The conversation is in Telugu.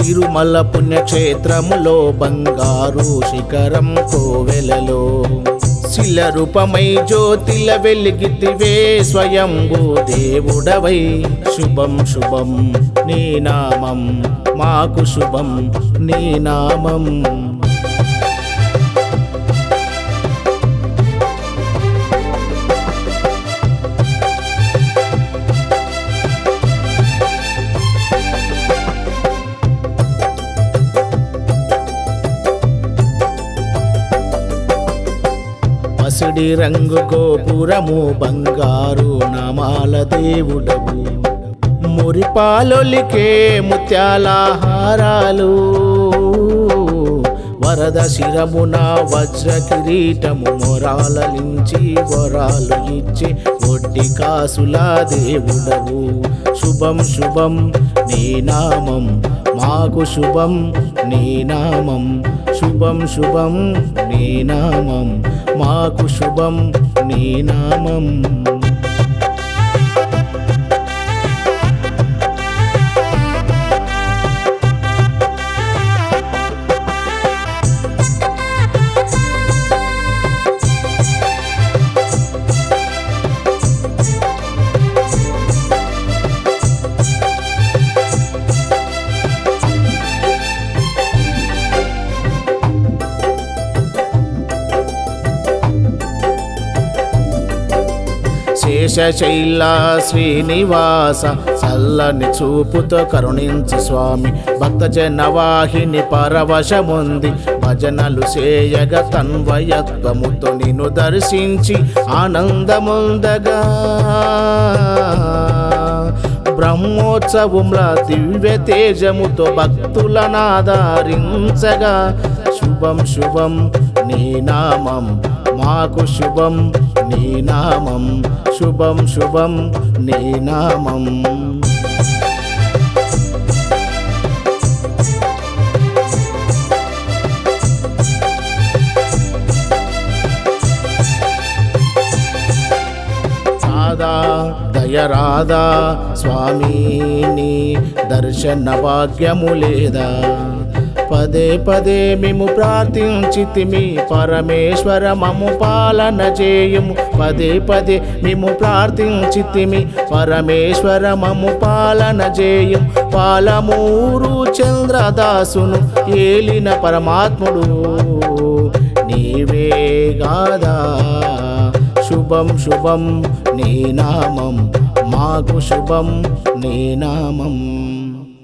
తిరుమల పుణ్యక్షేత్రములో బంగారు శిఖరం కోవెలలో శిల రూపమై జ్యోతిల వెలిగితివే స్వయంభూ దేవుడవై శుభం శుభం నీ నామం మాకు శుభం నీ నామం పసిడి రంగు గోపురము బంగారు నామాల దేవుడవు మురిపాలొలికే ముత్యాల హారాలు వరద శిరమున వజ్ర కిరీటము మొరాలలించి వరాలు ఇచ్చి ఒడ్డి కాసుల దేవుడవు శుభం శుభం నీ నామం మాకు శుభం నీ నామం శుభం శుభం నీ నామం మాకు శుభం నీ నామం శేషశైల శ్రీనివాస చల్లని చూపుతో కరుణించి స్వామి భక్తజన వాహిని పరవశముంది భజనలు చేయగ తన్వయత్వముతో నిన్ను దర్శించి ఆనందముందగా బ్రహ్మోత్సవంలా దివ్య తేజముతో భక్తులనాదారించగా శుభం శుభం నీ నామం మాకు శుభం నీ నామం శుభం శుభం నీ నామం రాధా దయరాధా స్వామిని దర్శన భాగ్యము లేదా పదే పదే మేము ప్రార్థించితిమి పరమేశ్వర మము పాలన చేయుము పదే పదే మేము ప్రార్థించితిమి పరమేశ్వర మము పాలన చేయం పాలమూరు చంద్రదాసును ఏలిన పరమాత్ముడు నీవే గాదా శుభం శుభం నీ నామం మాకు శుభం నీ నామం